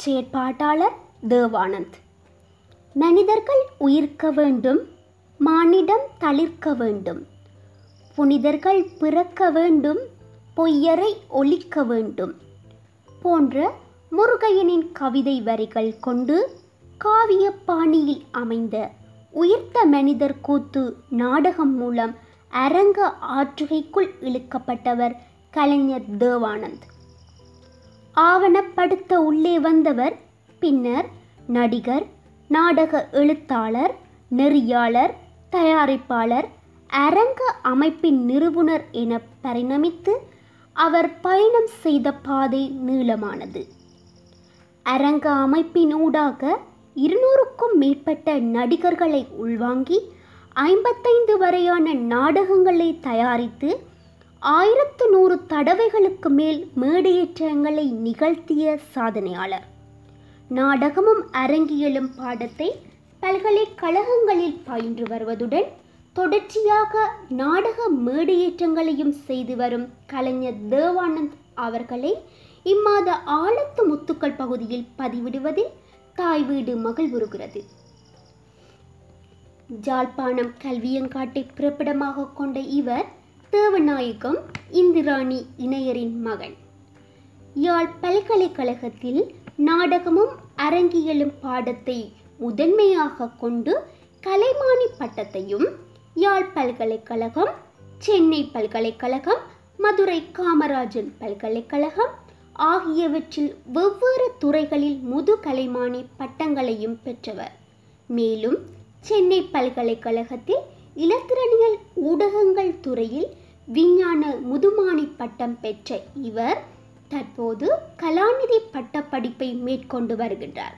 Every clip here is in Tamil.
செயற்பாட்டாளர் தேவானந்த் மனிதர்கள் உயிர்க்க வேண்டும் மானிடம் தளிர்க்க வேண்டும் புனிதர்கள் பிறக்க வேண்டும் பொய்யரை ஒழிக்க வேண்டும் போன்ற முருகையனின் கவிதை வரிகள் கொண்டு காவிய பாணியில் அமைந்த உயிர்த்த மனிதர் கூத்து நாடகம் மூலம் அரங்க ஆற்றுகைக்குள் இழுக்கப்பட்டவர் கலைஞர் தேவானந்த் ஆவணப்படுத்த உள்ளே வந்தவர் பின்னர் நடிகர் நாடக எழுத்தாளர் நெறியாளர் தயாரிப்பாளர் அரங்க அமைப்பின் நிறுவனர் என பரிணமித்து அவர் பயணம் செய்த பாதை நீளமானது அரங்க அமைப்பின் ஊடாக இருநூறுக்கும் மேற்பட்ட நடிகர்களை உள்வாங்கி ஐம்பத்தைந்து வரையான நாடகங்களை தயாரித்து ஆயிரத்து நூறு தடவைகளுக்கு மேல் மேடையேற்றங்களை நிகழ்த்திய சாதனையாளர் நாடகமும் அரங்கியலும் பாடத்தை பல்கலைக்கழகங்களில் பயின்று வருவதுடன் தொடர்ச்சியாக நாடக மேடையேற்றங்களையும் செய்து வரும் கலைஞர் தேவானந்த் அவர்களை இம்மாத ஆழத்து முத்துக்கள் பகுதியில் பதிவிடுவதில் தாய் வீடு மகிழ்வுறுகிறது ஜாழ்ப்பாணம் கல்வியங்காட்டை பிறப்பிடமாக கொண்ட இவர் தேவநாயகம் இந்திராணி இணையரின் மகன் யாழ் பல்கலைக்கழகத்தில் நாடகமும் அரங்கியலும் பாடத்தை முதன்மையாக கொண்டு கலைமானி பட்டத்தையும் யாழ் பல்கலைக்கழகம் சென்னை பல்கலைக்கழகம் மதுரை காமராஜன் பல்கலைக்கழகம் ஆகியவற்றில் வெவ்வேறு துறைகளில் முதுகலைமானி பட்டங்களையும் பெற்றவர் மேலும் சென்னை பல்கலைக்கழகத்தில் இலத்திரனியல் ஊடகங்கள் துறையில் விஞ்ஞான முதுமானி பட்டம் பெற்ற இவர் தற்போது கலாநிதி பட்டப்படிப்பை மேற்கொண்டு வருகின்றார்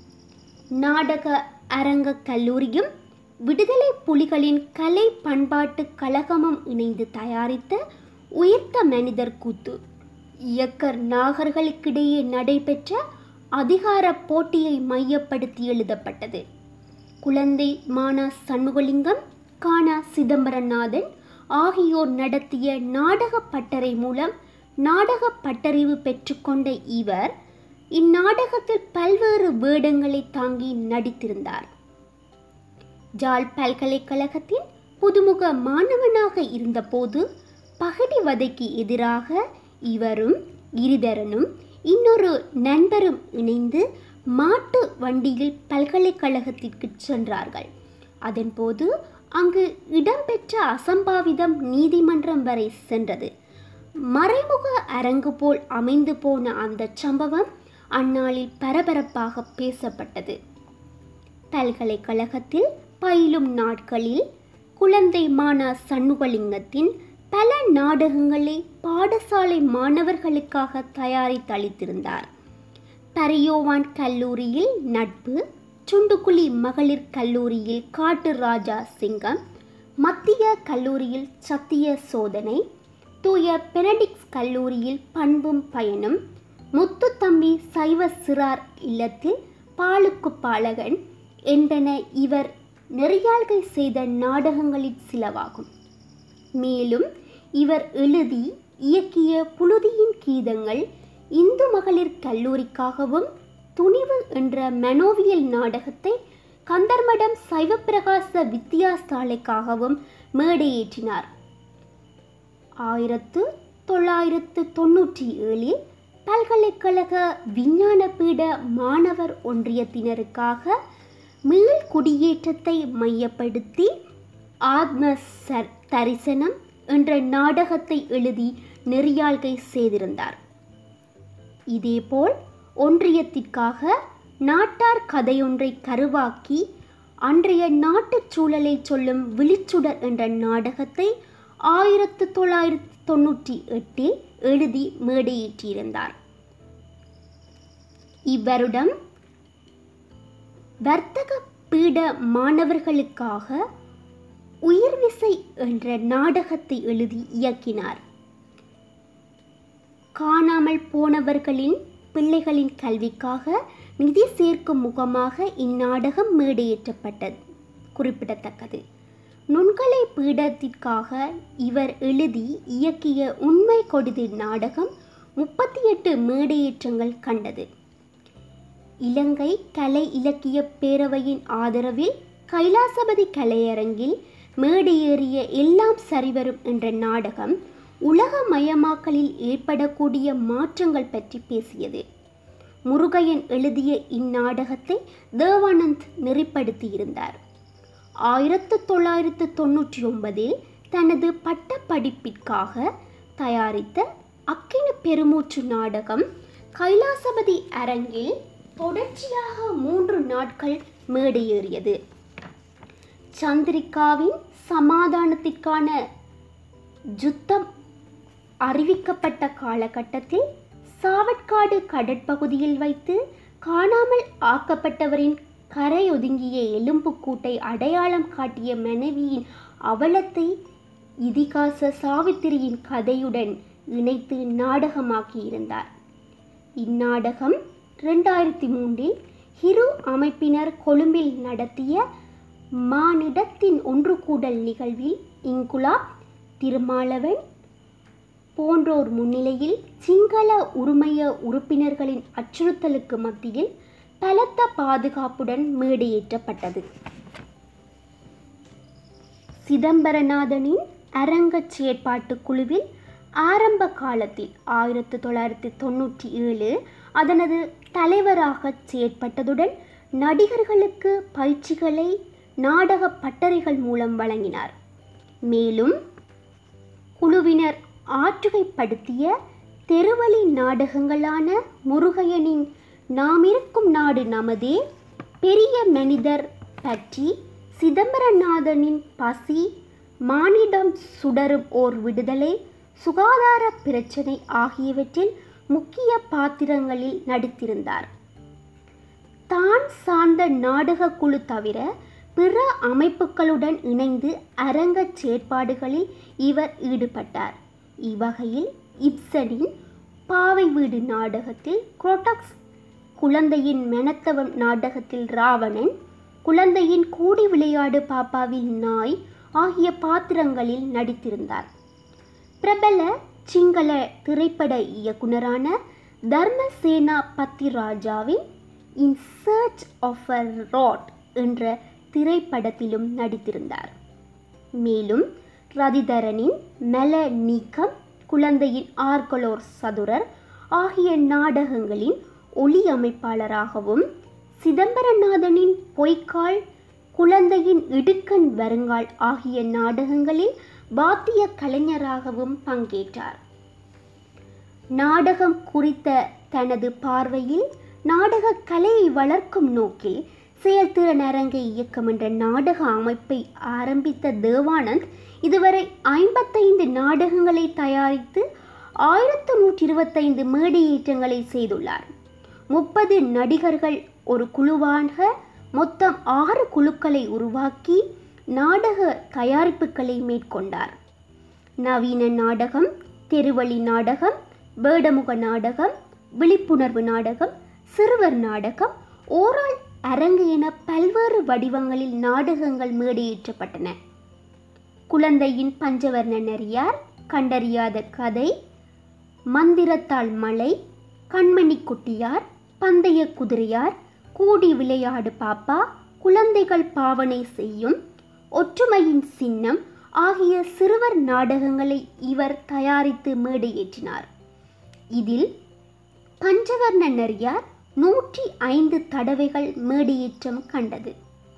நாடக அரங்க கல்லூரியும் விடுதலை புலிகளின் கலை பண்பாட்டு கழகமும் இணைந்து தயாரித்த உயிர்த்த மனிதர் கூத்து இயக்கர் நாகர்களுக்கிடையே நடைபெற்ற அதிகார போட்டியை மையப்படுத்தி எழுதப்பட்டது குழந்தை மானா சண்முகலிங்கம் கானா சிதம்பரநாதன் ஆகியோர் நடத்திய நாடக பட்டறை மூலம் நாடக பட்டறிவு பெற்றுக்கொண்ட இவர் இந்நாடகத்தில் பல்வேறு வேடங்களை தாங்கி நடித்திருந்தார் ஜாழ் பல்கலைக்கழகத்தின் புதுமுக மாணவனாக இருந்தபோது பகடிவதைக்கு எதிராக இவரும் கிரிதரனும் இன்னொரு நண்பரும் இணைந்து மாட்டு வண்டியில் பல்கலைக்கழகத்திற்கு சென்றார்கள் அதன்போது அங்கு இடம்பெற்ற அசம்பாவிதம் நீதிமன்றம் வரை சென்றது மறைமுக அரங்கு போல் அமைந்து போன அந்த சம்பவம் அந்நாளில் பரபரப்பாக பேசப்பட்டது பல்கலைக்கழகத்தில் பயிலும் நாட்களில் குழந்தை மானா சண்முகலிங்கத்தின் பல நாடகங்களை பாடசாலை மாணவர்களுக்காக தயாரித்தளித்திருந்தார் பரியோவான் கல்லூரியில் நட்பு சுண்டுக்குழி மகளிர் கல்லூரியில் காட்டு ராஜா சிங்கம் மத்திய கல்லூரியில் சத்திய சோதனை தூய பெனடிக்ஸ் கல்லூரியில் பண்பும் பயனும் முத்துத்தம்பி சைவ சிறார் இல்லத்தில் பாலுக்கு பாலகன் என்பன இவர் நெறியாள்கை செய்த நாடகங்களில் சிலவாகும் மேலும் இவர் எழுதி இயக்கிய புழுதியின் கீதங்கள் இந்து மகளிர் கல்லூரிக்காகவும் துணிவு என்ற மனோவியல் நாடகத்தை கந்தர்மடம் சைவப்பிரகாச வித்தியாசாலைக்காகவும் மேடையேற்றினார் ஆயிரத்து தொள்ளாயிரத்து தொண்ணூற்றி ஏழில் பல்கலைக்கழக விஞ்ஞான பீட மாணவர் ஒன்றியத்தினருக்காக மீள் குடியேற்றத்தை மையப்படுத்தி ஆத்ம சர் தரிசனம் என்ற நாடகத்தை எழுதி நெறியாள்கை செய்திருந்தார் இதேபோல் ஒன்றியத்திற்காக நாட்டார் கதையொன்றை கருவாக்கி அன்றைய நாட்டுச் சூழலை சொல்லும் விழிச்சுடர் என்ற நாடகத்தை ஆயிரத்து தொள்ளாயிரத்து தொண்ணூற்றி எட்டில் எழுதி மேடையேற்றியிருந்தார் இவ்வருடம் வர்த்தக பீட மாணவர்களுக்காக உயிர்விசை என்ற நாடகத்தை எழுதி இயக்கினார் காணாமல் போனவர்களின் பிள்ளைகளின் கல்விக்காக நிதி சேர்க்கும் முகமாக இந்நாடகம் மேடையேற்றப்பட்டது குறிப்பிடத்தக்கது நுண்கலை பீடத்திற்காக இவர் எழுதி இயக்கிய உண்மை கொடுதி நாடகம் முப்பத்தி எட்டு மேடையேற்றங்கள் கண்டது இலங்கை கலை இலக்கிய பேரவையின் ஆதரவில் கைலாசபதி கலையரங்கில் மேடையேறிய எல்லாம் சரிவரும் என்ற நாடகம் உலகமயமாக்கலில் ஏற்படக்கூடிய மாற்றங்கள் பற்றி பேசியது முருகையன் எழுதிய இந்நாடகத்தை தேவானந்த் நெறிப்படுத்தியிருந்தார் ஆயிரத்து தொள்ளாயிரத்து தொண்ணூற்றி ஒன்பதில் தனது பட்டப்படிப்பிற்காக தயாரித்த அக்கினி பெருமூச்சு நாடகம் கைலாசபதி அரங்கில் தொடர்ச்சியாக மூன்று நாட்கள் மேடையேறியது சந்திரிகாவின் சமாதானத்திற்கான யுத்தம் அறிவிக்கப்பட்ட காலகட்டத்தில் சாவட்காடு கடற்பகுதியில் வைத்து காணாமல் ஆக்கப்பட்டவரின் கரையொதுங்கிய எலும்புக்கூட்டை அடையாளம் காட்டிய மனைவியின் அவலத்தை இதிகாச சாவித்திரியின் கதையுடன் இணைத்து நாடகமாக்கியிருந்தார் இந்நாடகம் ரெண்டாயிரத்தி மூன்றில் ஹிரு அமைப்பினர் கொழும்பில் நடத்திய மானிடத்தின் ஒன்று கூடல் நிகழ்வில் இங்குலாப் திருமாலவன் போன்றோர் முன்னிலையில் சிங்கள உரிமைய உறுப்பினர்களின் அச்சுறுத்தலுக்கு மத்தியில் பலத்த பாதுகாப்புடன் மேடையேற்றப்பட்டது சிதம்பரநாதனின் அரங்கச் செயற்பாட்டுக் குழுவில் ஆரம்ப காலத்தில் ஆயிரத்து தொள்ளாயிரத்தி தொண்ணூற்றி ஏழு அதனது தலைவராக செயற்பட்டதுடன் நடிகர்களுக்கு பயிற்சிகளை நாடக பட்டறைகள் மூலம் வழங்கினார் மேலும் குழுவினர் ஆற்றுகைப்படுத்திய தெருவழி நாடகங்களான முருகையனின் நாம் இருக்கும் நாடு நமதே பெரிய மனிதர் பற்றி சிதம்பரநாதனின் பசி மானிடம் சுடரும் ஓர் விடுதலை சுகாதார பிரச்சனை ஆகியவற்றில் முக்கிய பாத்திரங்களில் நடித்திருந்தார் தான் சார்ந்த நாடக குழு தவிர பிற அமைப்புகளுடன் இணைந்து அரங்கச் செயற்பாடுகளில் இவர் ஈடுபட்டார் இவ்வகையில் இப்சனின் பாவை வீடு நாடகத்தில் குரோட்டக்ஸ் குழந்தையின் மெனத்தவம் நாடகத்தில் ராவணன் குழந்தையின் கூடி விளையாடு பாப்பாவில் நாய் ஆகிய பாத்திரங்களில் நடித்திருந்தார் பிரபல சிங்கள திரைப்பட இயக்குனரான தர்மசேனா பத்திராஜாவின் in search of a road என்ற திரைப்படத்திலும் நடித்திருந்தார் மேலும் ரதிதரனின் மெல நீக்கம் குழந்தையின் ஆர்கலோர் சதுரர் ஆகிய நாடகங்களின் ஒளி அமைப்பாளராகவும் சிதம்பரநாதனின் பொய்க்கால் குழந்தையின் இடுக்கண் வருங்கால் ஆகிய நாடகங்களில் வாத்திய கலைஞராகவும் பங்கேற்றார் நாடகம் குறித்த தனது பார்வையில் நாடக கலையை வளர்க்கும் நோக்கில் செயல்திறன் அரங்க இயக்கம் என்ற நாடக அமைப்பை ஆரம்பித்த தேவானந்த் இதுவரை ஐம்பத்தைந்து நாடகங்களை தயாரித்து ஆயிரத்து நூற்றி இருபத்தைந்து மேடையேற்றங்களை செய்துள்ளார் முப்பது நடிகர்கள் ஒரு குழுவாக மொத்தம் ஆறு குழுக்களை உருவாக்கி நாடக தயாரிப்புகளை மேற்கொண்டார் நவீன நாடகம் தெருவழி நாடகம் வேடமுக நாடகம் விழிப்புணர்வு நாடகம் சிறுவர் நாடகம் ஓரால் அரங்கு என பல்வேறு வடிவங்களில் நாடகங்கள் மேடையேற்றப்பட்டன குழந்தையின் பஞ்சவர்ண நெறியார் கண்டறியாத கதை மந்திரத்தால் மலை கண்மணி குட்டியார் பந்தய குதிரையார் கூடி விளையாடு பாப்பா குழந்தைகள் பாவனை செய்யும் ஒற்றுமையின் சின்னம் ஆகிய சிறுவர் நாடகங்களை இவர் தயாரித்து மேடையேற்றினார் இதில் பஞ்சவர்ண நெறியார் நூற்றி ஐந்து தடவைகள் மேடையேற்றம் கண்டது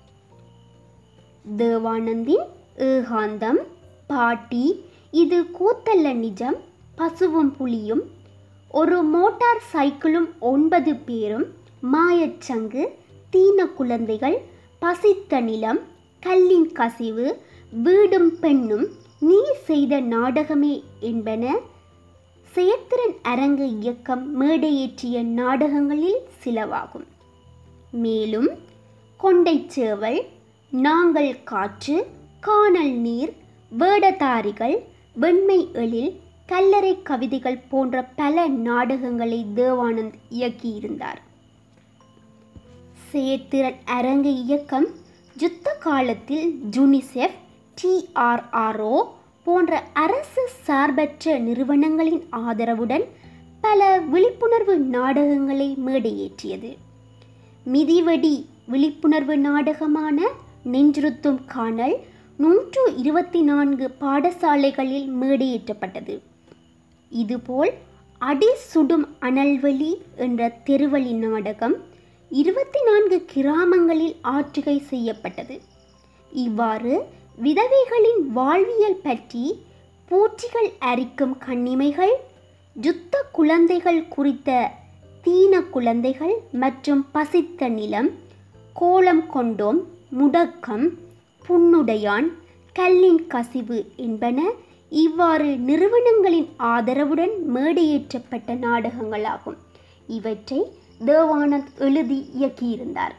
தேவானந்தின் ஏகாந்தம் பாட்டி இது கூத்தல்ல நிஜம் பசுவும் புலியும் ஒரு மோட்டார் சைக்கிளும் ஒன்பது பேரும் மாயச்சங்கு தீன குழந்தைகள் பசித்த நிலம் கல்லின் கசிவு வீடும் பெண்ணும் நீ செய்த நாடகமே என்பன செயற்திறன் அரங்கு இயக்கம் மேடையேற்றிய நாடகங்களில் சிலவாகும் மேலும் கொண்டைச்சேவல் நாங்கள் காற்று காணல் நீர் வேடதாரிகள் வெண்மை எழில் கல்லறை கவிதைகள் போன்ற பல நாடகங்களை தேவானந்த் இயக்கியிருந்தார் செயற்திறன் அரங்க இயக்கம் யுத்த காலத்தில் ஜூனிசெஃப் டிஆர்ஆர்ஓ போன்ற அரசு சார்பற்ற நிறுவனங்களின் ஆதரவுடன் பல விழிப்புணர்வு நாடகங்களை மேடையேற்றியது மிதிவடி விழிப்புணர்வு நாடகமான நெஞ்சுறுத்தும் காணல் நூற்று இருபத்தி நான்கு பாடசாலைகளில் மேடையேற்றப்பட்டது இதுபோல் அடி சுடும் அனல்வெளி என்ற தெருவழி நாடகம் இருபத்தி நான்கு கிராமங்களில் ஆற்றுகை செய்யப்பட்டது இவ்வாறு விதவைகளின் வாழ்வியல் பற்றி பூச்சிகள் அரிக்கும் கண்ணிமைகள் யுத்த குழந்தைகள் குறித்த தீன குழந்தைகள் மற்றும் பசித்த நிலம் கோலம் கொண்டோம் முடக்கம் புன்னுடையான் கல்லின் கசிவு என்பன இவ்வாறு நிறுவனங்களின் ஆதரவுடன் மேடையேற்றப்பட்ட நாடகங்களாகும் இவற்றை தேவானந்த் எழுதி இயக்கியிருந்தார்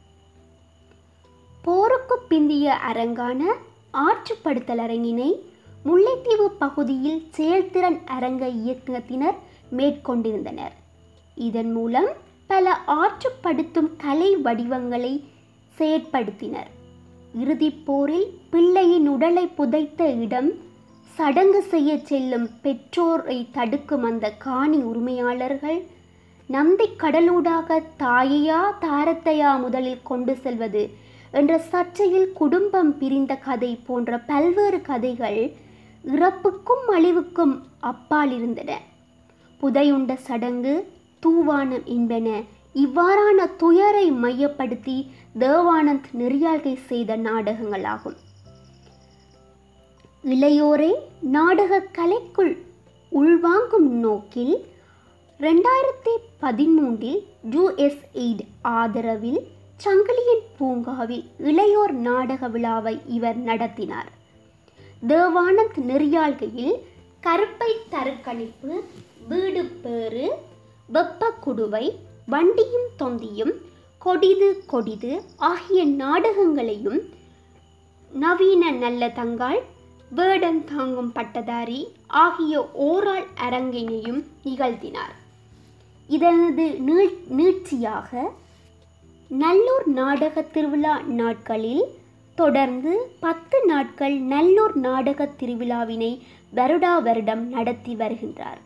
போருக்கு பிந்திய அரங்கான ஆற்றுப்படுத்தல் அரங்கினை முல்லைத்தீவு பகுதியில் செயல்திறன் அரங்க இயக்கத்தினர் மேற்கொண்டிருந்தனர் இதன் மூலம் பல ஆற்றுப்படுத்தும் கலை வடிவங்களை செயற்படுத்தினர் இறுதிப் போரில் பிள்ளையின் உடலை புதைத்த இடம் சடங்கு செய்ய செல்லும் பெற்றோரை தடுக்கும் அந்த காணி உரிமையாளர்கள் நந்தி கடலூடாக தாயையா தாரத்தையா முதலில் கொண்டு செல்வது என்ற சர்ச்சையில் குடும்பம் பிரிந்த கதை போன்ற பல்வேறு கதைகள் இறப்புக்கும் அழிவுக்கும் அப்பால் இருந்தன புதையுண்ட சடங்கு தூவானம் என்பன இவ்வாறான துயரை மையப்படுத்தி தேவானந்த் நெறியாள்கை செய்த நாடகங்களாகும் இளையோரை நாடகக் கலைக்குள் உள்வாங்கும் நோக்கில் ரெண்டாயிரத்தி பதிமூன்றில் யுஎஸ்எய்ட் ஆதரவில் சங்கிலியன் பூங்காவில் இளையோர் நாடக விழாவை இவர் நடத்தினார் தேவானந்த் நெறியாள்கையில் கருப்பை தருக்கணிப்பு வீடு பேறு வெப்ப குடுவை வண்டியும் தொந்தியும் கொடிது கொடிது ஆகிய நாடகங்களையும் நவீன நல்ல தங்காள் வேடன் தாங்கும் பட்டதாரி ஆகிய ஓராள் அரங்கினையும் நிகழ்த்தினார் இதனது நீள் நீட்சியாக நல்லூர் நாடக திருவிழா நாட்களில் தொடர்ந்து பத்து நாட்கள் நல்லூர் நாடக திருவிழாவினை வருடா வருடம் நடத்தி வருகின்றார்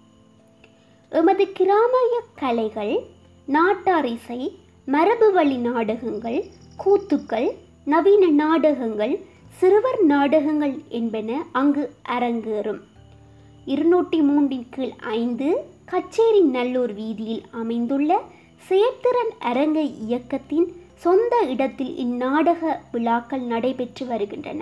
எமது கிராமிய கலைகள் நாட்டார் இசை மரபு வழி நாடகங்கள் கூத்துக்கள் நவீன நாடகங்கள் சிறுவர் நாடகங்கள் என்பன அங்கு அரங்கேறும் இருநூற்றி மூன்றின் கீழ் ஐந்து கச்சேரி நல்லூர் வீதியில் அமைந்துள்ள செயற்திறன் அரங்க இயக்கத்தின் சொந்த இடத்தில் இந்நாடக விழாக்கள் நடைபெற்று வருகின்றன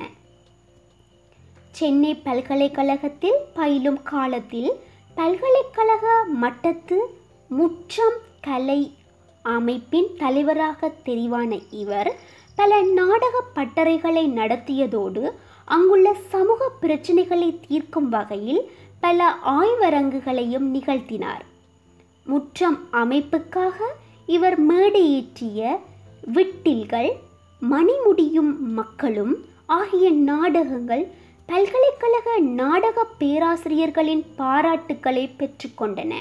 சென்னை பல்கலைக்கழகத்தில் பயிலும் காலத்தில் பல்கலைக்கழக மட்டத்து முற்றம் கலை அமைப்பின் தலைவராக தெரிவான இவர் பல நாடக பட்டறைகளை நடத்தியதோடு அங்குள்ள சமூக பிரச்சனைகளை தீர்க்கும் வகையில் பல ஆய்வரங்குகளையும் நிகழ்த்தினார் முற்றம் அமைப்புக்காக இவர் மேடையேற்றிய விட்டில்கள் மணிமுடியும் மக்களும் ஆகிய நாடகங்கள் பல்கலைக்கழக நாடக பேராசிரியர்களின் பாராட்டுக்களை பெற்றுக்கொண்டன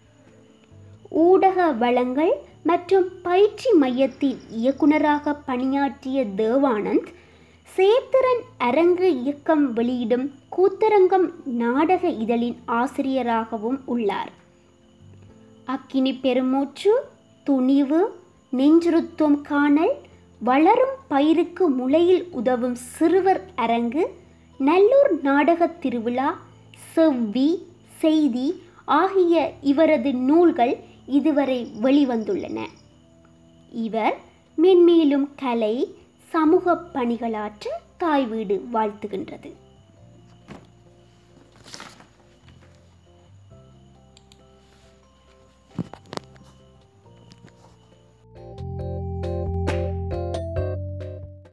ஊடக வளங்கள் மற்றும் பயிற்சி மையத்தின் இயக்குனராக பணியாற்றிய தேவானந்த் சேத்திரன் அரங்கு இயக்கம் வெளியிடும் கூத்தரங்கம் நாடக இதழின் ஆசிரியராகவும் உள்ளார் அக்கினி பெருமூச்சு துணிவு நெஞ்சுறுத்தும் காணல் வளரும் பயிருக்கு முளையில் உதவும் சிறுவர் அரங்கு நல்லூர் நாடகத் திருவிழா செவ்வி செய்தி ஆகிய இவரது நூல்கள் இதுவரை வெளிவந்துள்ளன இவர் மென்மேலும் கலை சமூக பணிகளாற்ற தாய் வீடு வாழ்த்துகின்றது